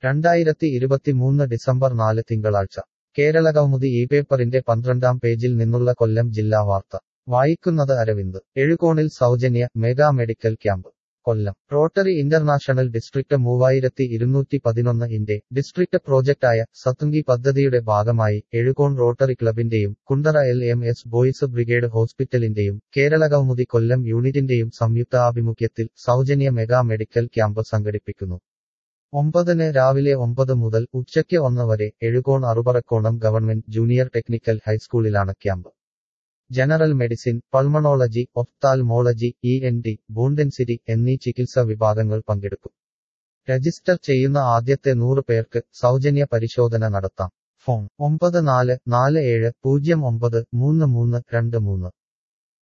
രണ്ടായിരത്തി ഇരുപത്തിമൂന്ന് ഡിസംബർ നാല് തിങ്കളാഴ്ച കേരള കൗമുദി ഈ പേപ്പറിന്റെ പന്ത്രണ്ടാം പേജിൽ നിന്നുള്ള കൊല്ലം ജില്ലാ വാർത്ത വായിക്കുന്നത് അരവിന്ദ് എഴുകോണിൽ സൗജന്യ mega medical camp Kollam rotary international district മൂവായിരത്തി ഇരുന്നൂറ്റി പതിനൊന്ന് ഇന്റെ ഡിസ്ട്രിക്ട് പ്രോജക്റ്റായ സത്തുങ്കി പദ്ധതിയുടെ ഭാഗമായി എഴുകോൺ റോട്ടറി ക്ലബിന്റെയും Kundara L M S boys brigade ഹോസ്പിറ്റലിന്റെയും കേരള കൗമുദി കൊല്ലം യൂണിറ്റിന്റെയും സംയുക്ത ആഭിമുഖ്യത്തിൽ സൗജന്യ മെഗാ മെഡിക്കൽ ക്യാമ്പ് സംഘടിപ്പിക്കുന്നു ഒമ്പതിന് രാവിലെ ഒമ്പത് മുതൽ ഉച്ചയ്ക്ക് ഒന്ന് വരെ Ezhukone Aruparakkonam government junior technical ഹൈസ്കൂളിലാണ് camp general medicine pulmonology ophthalmology E N D ബൂണ്ടൻസിറ്റി എന്നീ ചികിത്സാ വിഭാഗങ്ങൾ പങ്കെടുക്കും രജിസ്റ്റർ ചെയ്യുന്ന ആദ്യത്തെ നൂറ് പേർക്ക് സൗജന്യ പരിശോധന നടത്താം ഫോൺ ഒമ്പത് നാല് നാല് ഏഴ് പൂജ്യം ഒമ്പത് മൂന്ന് മൂന്ന് രണ്ട് മൂന്ന്